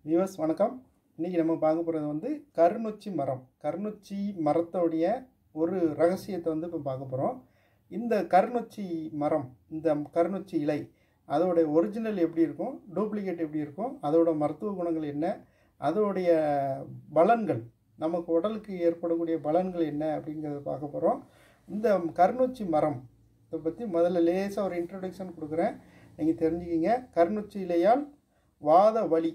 viewers வணக்கம் இன்றைக்கி நம்ம பார்க்க போகிறது வந்து கருநொச்சி மரம் கருநொச்சி மரத்தோடைய ஒரு ரகசியத்தை வந்து இப்போ பார்க்க போகிறோம் இந்த கருநொச்சி மரம் இந்த கருநொச்சி இலை அதோடைய ஒரிஜினல் எப்படி இருக்கும் டூப்ளிகேட் எப்படி இருக்கும் அதோட மருத்துவ குணங்கள் என்ன அதோடைய பலன்கள் நமக்கு உடலுக்கு ஏற்படக்கூடிய பலன்கள் என்ன அப்படிங்கிறத பார்க்க போகிறோம் இந்த கருநொச்சி மரம் இதை பற்றி முதல்ல லேசாக ஒரு இன்ட்ரடக்ஷன் கொடுக்குறேன் நீங்கள் தெரிஞ்சுக்கிங்க கருநொச்சி இலையால் வாத வலி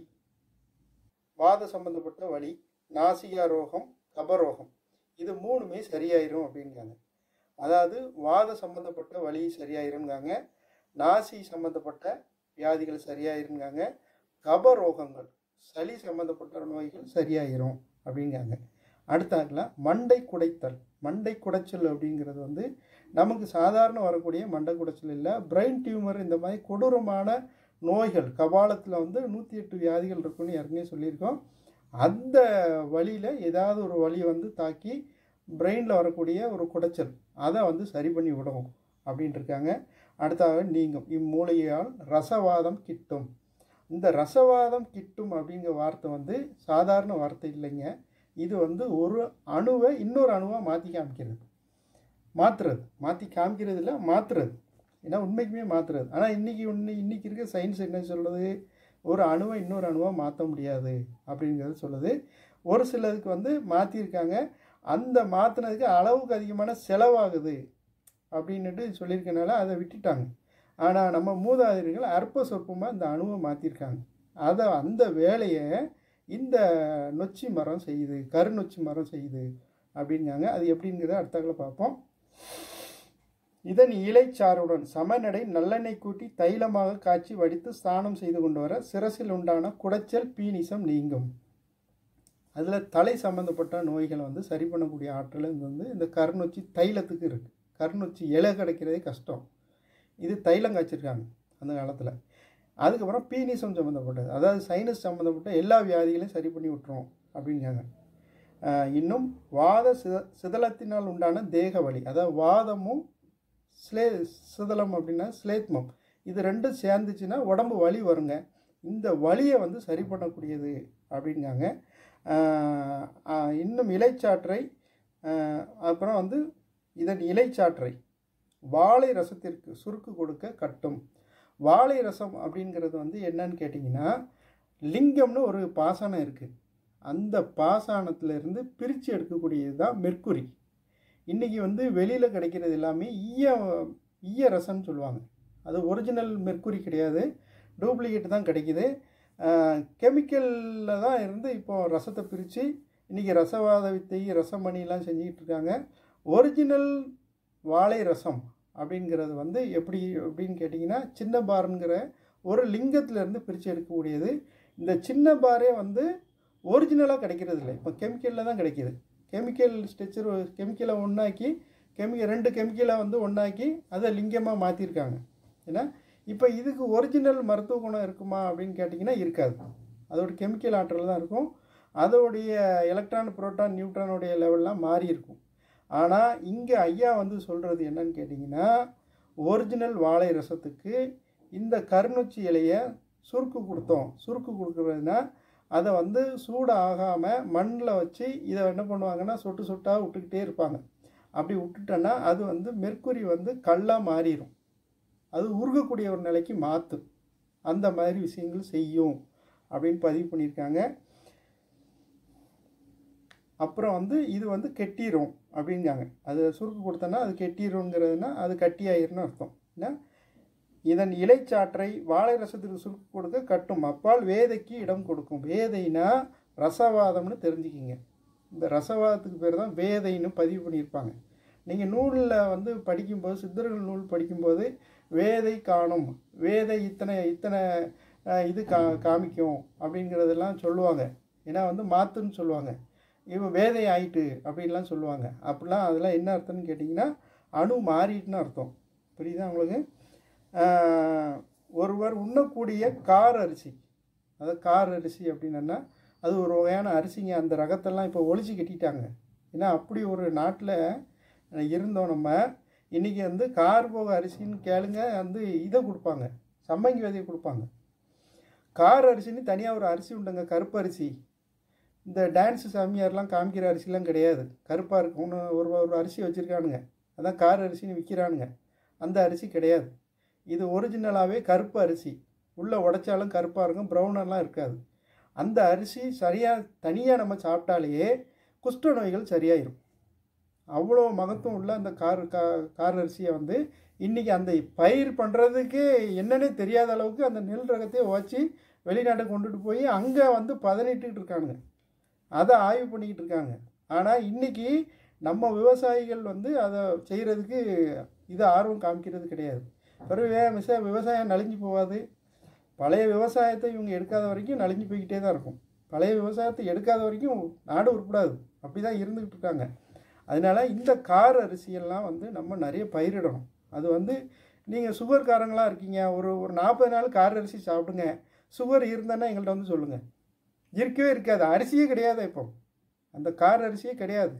வாத சம்பந்தப்பட்ட வலி நாசிகா ரோகம் கபரோகம் இது மூணுமே சரியாயிரும் அப்படிங்காங்க அதாவது வாத சம்பந்தப்பட்ட வலி சரியாயிருங்காங்க நாசி சம்பந்தப்பட்ட வியாதிகள் சரியாயிருங்காங்க கபரோகங்கள் சளி சம்பந்தப்பட்ட நோய்கள் சரியாயிரும் அப்படிங்காங்க அடுத்தாக்கில் மண்டை குடைத்தல் மண்டை குடைச்சல் அப்படிங்கிறது வந்து நமக்கு சாதாரண வரக்கூடிய மண்டை குடைச்சல் இல்லை பிரெயின் டியூமர் இந்த மாதிரி கொடூரமான நோய்கள் கபாலத்தில் வந்து நூற்றி எட்டு வியாதிகள் இருக்குன்னு ஏற்கனவே சொல்லியிருக்கோம் அந்த வழியில் ஏதாவது ஒரு வழி வந்து தாக்கி பிரெயினில் வரக்கூடிய ஒரு குடைச்சல் அதை வந்து சரி பண்ணி விடும் அப்படின்ட்டு இருக்காங்க அடுத்தாக நீங்கும் இம்மூலிகையால் ரசவாதம் கிட்டும் இந்த ரசவாதம் கிட்டும் அப்படிங்கிற வார்த்தை வந்து சாதாரண வார்த்தை இல்லைங்க இது வந்து ஒரு அணுவை இன்னொரு அணுவாக மாற்றி காமிக்கிறது மாற்றுறது மாற்றி காமிக்கிறது இல்லை மாற்றுறது ஏன்னா உண்மைக்குமே மாற்றுறது ஆனால் இன்றைக்கி ஒன்று இன்றைக்கி இருக்க சயின்ஸ் என்ன சொல்லுது ஒரு அணுவை இன்னொரு அணுவாக மாற்ற முடியாது அப்படிங்கிறது சொல்லுது ஒரு சிலதுக்கு வந்து மாற்றிருக்காங்க அந்த மாற்றினதுக்கு அளவுக்கு அதிகமான செலவாகுது அப்படின்னுட்டு சொல்லியிருக்கனால அதை விட்டுட்டாங்க ஆனால் நம்ம மூதாதையர்கள் அற்ப சொற்பமாக இந்த அணுவை மாற்றிருக்காங்க அதை அந்த வேலையை இந்த நொச்சி மரம் செய்யுது கருநொச்சி மரம் செய்யுது அப்படிங்காங்க அது எப்படிங்கிறத அடுத்தாக்கில் பார்ப்போம் இதன் இலைச்சாறுடன் சமநடை நல்லெண்ணெய் கூட்டி தைலமாக காய்ச்சி வடித்து ஸ்நானம் செய்து கொண்டு வர சிரசில் உண்டான குடைச்சல் பீனிசம் நீங்கும் அதில் தலை சம்மந்தப்பட்ட நோய்களை வந்து சரி பண்ணக்கூடிய ஆற்றல் இது வந்து இந்த கருநொச்சி தைலத்துக்கு இருக்குது கருநொச்சி இலை கிடைக்கிறதே கஷ்டம் இது தைலம் காய்ச்சிருக்காங்க அந்த காலத்தில் அதுக்கப்புறம் பீனிசம் சம்மந்தப்பட்டது அதாவது சைனஸ் சம்மந்தப்பட்ட எல்லா வியாதிகளையும் சரி பண்ணி விட்டுரும் அப்படிங்காங்க இன்னும் வாத சித சிதலத்தினால் உண்டான தேக வலி அதாவது வாதமும் ஸ்லே சிதலம் அப்படின்னா ஸ்லேத்மம் இது ரெண்டும் சேர்ந்துச்சுன்னா உடம்பு வலி வருங்க இந்த வலியை வந்து சரி பண்ணக்கூடியது அப்படிங்காங்க இன்னும் இலைச்சாற்றை அப்புறம் வந்து இதன் இலைச்சாற்றை வாழை ரசத்திற்கு சுருக்கு கொடுக்க கட்டும் வாழை ரசம் அப்படிங்கிறது வந்து என்னன்னு கேட்டிங்கன்னா லிங்கம்னு ஒரு பாசனம் இருக்குது அந்த பாசானத்திலிருந்து பிரித்து எடுக்கக்கூடியது தான் மெர்க்குரி இன்றைக்கி வந்து வெளியில் கிடைக்கிறது எல்லாமே ஈய ஈய ரசம்னு சொல்லுவாங்க அது ஒரிஜினல் மெர்க்குரி கிடையாது டூப்ளிகேட் தான் கிடைக்கிது கெமிக்கலில் தான் இருந்து இப்போது ரசத்தை பிரித்து இன்றைக்கி ரசவாத வித்தை ரசமணிலாம் செஞ்சுக்கிட்டு இருக்காங்க ஒரிஜினல் வாழை ரசம் அப்படிங்கிறது வந்து எப்படி அப்படின்னு கேட்டிங்கன்னா சின்ன பாருங்கிற ஒரு லிங்கத்திலேருந்து பிரித்து எடுக்கக்கூடியது இந்த சின்ன பாரே வந்து ஒரிஜினலாக கிடைக்கிறது இல்லை இப்போ கெமிக்கலில் தான் கிடைக்கிது கெமிக்கல் ஸ்ட்ரெச்சர் கெமிக்கலை ஒன்றாக்கி கெமிக்கல் ரெண்டு கெமிக்கலை வந்து ஒன்றாக்கி அதை லிங்கமாக மாற்றிருக்காங்க ஏன்னா இப்போ இதுக்கு ஒரிஜினல் மருத்துவ குணம் இருக்குமா அப்படின்னு கேட்டிங்கன்னா இருக்காது அதோட கெமிக்கல் ஆற்றல் தான் இருக்கும் அதோடைய எலக்ட்ரான் புரோட்டான் நியூட்ரானுடைய லெவல்லாம் மாறி இருக்கும் ஆனால் இங்கே ஐயா வந்து சொல்கிறது என்னன்னு கேட்டிங்கன்னா ஒரிஜினல் வாழை ரசத்துக்கு இந்த கருநொச்சி இலையை சுருக்கு கொடுத்தோம் சுருக்கு கொடுக்குறதுனா அதை வந்து சூடு ஆகாமல் மண்ணில் வச்சு இதை என்ன பண்ணுவாங்கன்னா சொட்டு சொட்டாக விட்டுக்கிட்டே இருப்பாங்க அப்படி விட்டுட்டோன்னா அது வந்து மெர்க்குரி வந்து கல்லாக மாறிடும் அது உருகக்கூடிய ஒரு நிலைக்கு மாற்றும் அந்த மாதிரி விஷயங்கள் செய்யும் அப்படின்னு பதிவு பண்ணியிருக்காங்க அப்புறம் வந்து இது வந்து கெட்டிரும் அப்படிங்காங்க அது சுருக்கு கொடுத்தோன்னா அது கெட்டிருங்கிறதுனா அது கட்டியாயிருன்னு அர்த்தம் என்ன இதன் இலைச்சாற்றை வாழை ரசத்துக்கு சுருக்கு கொடுக்க கட்டும் அப்பால் வேதைக்கு இடம் கொடுக்கும் வேதைனா ரசவாதம்னு தெரிஞ்சுக்கிங்க இந்த ரசவாதத்துக்கு பேர் தான் வேதைன்னு பதிவு பண்ணியிருப்பாங்க நீங்கள் நூலில் வந்து படிக்கும்போது சித்தர்கள் நூல் படிக்கும்போது வேதை காணும் வேதை இத்தனை இத்தனை இது கா காமிக்கும் அப்படிங்கிறதெல்லாம் சொல்லுவாங்க ஏன்னா வந்து மாற்றுன்னு சொல்லுவாங்க இவன் வேதை ஆயிட்டு அப்படின்லாம் சொல்லுவாங்க அப்படிலாம் அதெல்லாம் என்ன அர்த்தம்னு கேட்டிங்கன்னா அணு மாறிட்டுன்னு அர்த்தம் புரியுதா உங்களுக்கு ஒருவர் உண்ணக்கூடிய கார் அரிசி அதாவது கார் அரிசி அப்படின்னா அது ஒரு வகையான அரிசிங்க அந்த ரகத்தெல்லாம் இப்போ ஒழிச்சு கட்டிட்டாங்க ஏன்னா அப்படி ஒரு நாட்டில் இருந்தோம் நம்ம இன்றைக்கி வந்து கார் போக அரிசின்னு கேளுங்க வந்து இதை கொடுப்பாங்க சம்மங்கி விதையை கொடுப்பாங்க கார் அரிசின்னு தனியாக ஒரு அரிசி உண்டுங்க கருப்பு அரிசி இந்த டான்ஸு சாமியார்லாம் காமிக்கிற அரிசிலாம் கிடையாது கருப்பாக இருக்கும் ஒன்று ஒரு ஒரு அரிசி வச்சுருக்கானுங்க அதான் கார் அரிசின்னு விற்கிறானுங்க அந்த அரிசி கிடையாது இது ஒரிஜினலாகவே கருப்பு அரிசி உள்ளே உடைச்சாலும் கருப்பாக இருக்கும் ப்ரௌனெல்லாம் இருக்காது அந்த அரிசி சரியாக தனியாக நம்ம சாப்பிட்டாலேயே குஷ்ட நோய்கள் சரியாயிரும் அவ்வளோ மகத்துவம் உள்ள அந்த கார் கா கார் அரிசியை வந்து இன்றைக்கி அந்த பயிர் பண்ணுறதுக்கு என்னன்னே தெரியாத அளவுக்கு அந்த நெல் ரகத்தையே வச்சு வெளிநாட்டுக்கு கொண்டுட்டு போய் அங்கே வந்து பதனிட்டுக்கிட்டு இருக்கானுங்க அதை ஆய்வு பண்ணிக்கிட்டு இருக்காங்க ஆனால் இன்றைக்கி நம்ம விவசாயிகள் வந்து அதை செய்கிறதுக்கு இது ஆர்வம் காமிக்கிறது கிடையாது பிறகு வே விவசாய விவசாயம் நலிஞ்சு போகாது பழைய விவசாயத்தை இவங்க எடுக்காத வரைக்கும் நலிஞ்சு போய்கிட்டே தான் இருக்கும் பழைய விவசாயத்தை எடுக்காத வரைக்கும் நாடு உருப்படாது அப்படி தான் இருந்துக்கிட்டு இருக்காங்க அதனால் இந்த கார் அரிசியெல்லாம் வந்து நம்ம நிறைய பயிரிடணும் அது வந்து நீங்கள் சுகர்காரங்களாக இருக்கீங்க ஒரு ஒரு நாற்பது நாள் கார் அரிசி சாப்பிடுங்க சுகர் இருந்தேன்னா எங்கள்கிட்ட வந்து சொல்லுங்கள் இருக்கவே இருக்காது அரிசியே கிடையாது இப்போ அந்த கார் அரிசியே கிடையாது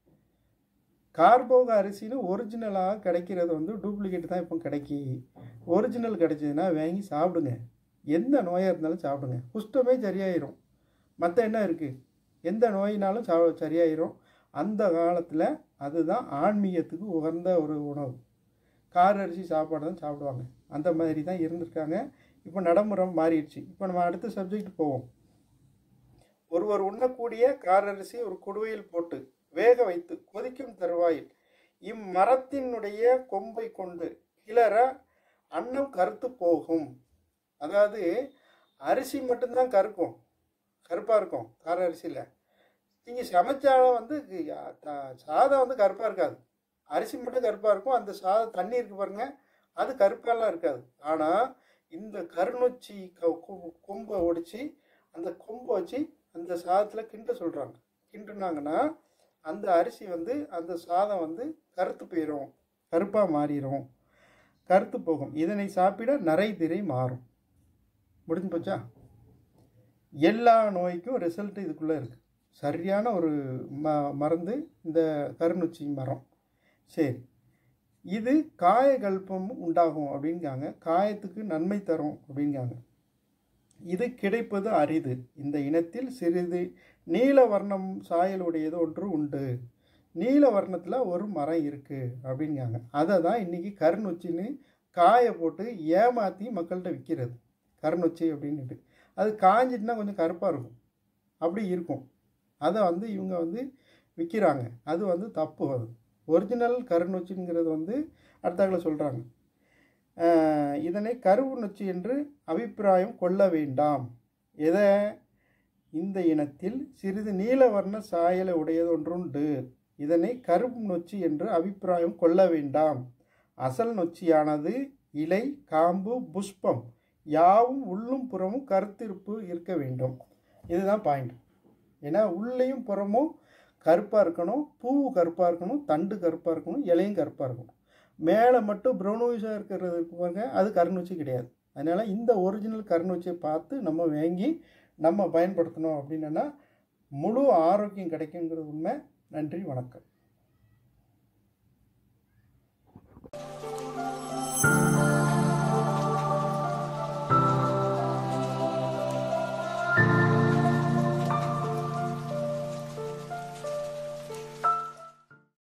கார்போக அரிசின்னு ஒரிஜினலாக கிடைக்கிறது வந்து டூப்ளிகேட் தான் இப்போ கிடைக்கி ஒரிஜினல் கிடைச்சதுன்னா வாங்கி சாப்பிடுங்க எந்த நோயாக இருந்தாலும் சாப்பிடுங்க குஷ்டமே சரியாயிரும் மற்ற என்ன இருக்குது எந்த நோயினாலும் சா சரியாயிரும் அந்த காலத்தில் அதுதான் ஆன்மீகத்துக்கு உகந்த ஒரு உணவு கார் அரிசி சாப்பாடு தான் சாப்பிடுவாங்க அந்த மாதிரி தான் இருந்திருக்காங்க இப்போ நடைமுறை மாறிடுச்சு இப்போ நம்ம அடுத்த சப்ஜெக்ட் போவோம் ஒருவர் உண்ணக்கூடிய கார் அரிசி ஒரு குடுவையில் போட்டு வேக வைத்து கொதிக்கும் தருவாயில் இம்மரத்தினுடைய கொம்பை கொண்டு கிளற அன்னம் கருத்து போகும் அதாவது அரிசி மட்டும்தான் கருக்கும் கருப்பாக இருக்கும் கார அரிசியில் நீங்கள் சமைச்சாலும் வந்து சாதம் வந்து கருப்பாக இருக்காது அரிசி மட்டும் கருப்பாக இருக்கும் அந்த சாதம் தண்ணி இருக்கு பாருங்க அது கருப்பாலாம் இருக்காது ஆனால் இந்த கருநொச்சி கொம்பை ஒடிச்சு அந்த கொம்பை வச்சு அந்த சாதத்தில் கிண்ட சொல்கிறாங்க கிண்டுனாங்கன்னா அந்த அரிசி வந்து அந்த சாதம் வந்து கருத்து போயிடும் கருப்பாக மாறிடும் கருத்து போகும் இதனை சாப்பிட நரை திரை மாறும் முடிஞ்சு போச்சா எல்லா நோய்க்கும் ரிசல்ட் இதுக்குள்ளே இருக்குது சரியான ஒரு ம மருந்து இந்த கருநொச்சி மரம் சரி இது காயகல்பம் உண்டாகும் அப்படிங்காங்க காயத்துக்கு நன்மை தரும் அப்படிங்காங்க இது கிடைப்பது அரிது இந்த இனத்தில் சிறிது நீல வர்ணம் சாயல் உடையது ஒன்று உண்டு நீல வர்ணத்தில் ஒரு மரம் இருக்குது அப்படிங்காங்க அதை தான் இன்றைக்கி கருநொச்சின்னு காய போட்டு ஏமாற்றி மக்கள்கிட்ட விற்கிறது கருநொச்சி அப்படின்ட்டு அது காஞ்சிட்டுனா கொஞ்சம் கருப்பாக இருக்கும் அப்படி இருக்கும் அதை வந்து இவங்க வந்து விற்கிறாங்க அது வந்து தப்பு அது ஒரிஜினல் கருநொச்சிங்கிறது வந்து அடுத்தாக்கில் சொல்கிறாங்க இதனை கருவு நொச்சி என்று அபிப்பிராயம் கொள்ள வேண்டாம் எதை இந்த இனத்தில் சிறிது நீலவர்ண சாயலை உடையது ஒன்றுண்டு இதனை கருப்பு நொச்சி என்று அபிப்பிராயம் கொள்ள வேண்டாம் அசல் நொச்சியானது இலை காம்பு புஷ்பம் யாவும் உள்ளும் புறமும் கருத்திருப்பு இருக்க வேண்டும் இதுதான் பாயிண்ட் ஏன்னா உள்ளேயும் புறமும் கருப்பாக இருக்கணும் பூவு கருப்பாக இருக்கணும் தண்டு கருப்பாக இருக்கணும் இலையும் கருப்பாக இருக்கணும் மேலே மட்டும் ப்ரௌனிஷாக இருக்கிறது பாருங்க அது கருநூச்சி கிடையாது அதனால் இந்த ஒரிஜினல் கருநூச்சியை பார்த்து நம்ம வாங்கி நம்ம பயன்படுத்தணும் அப்படின்னா முழு ஆரோக்கியம் கிடைக்குங்கிறது உண்மை நன்றி வணக்கம்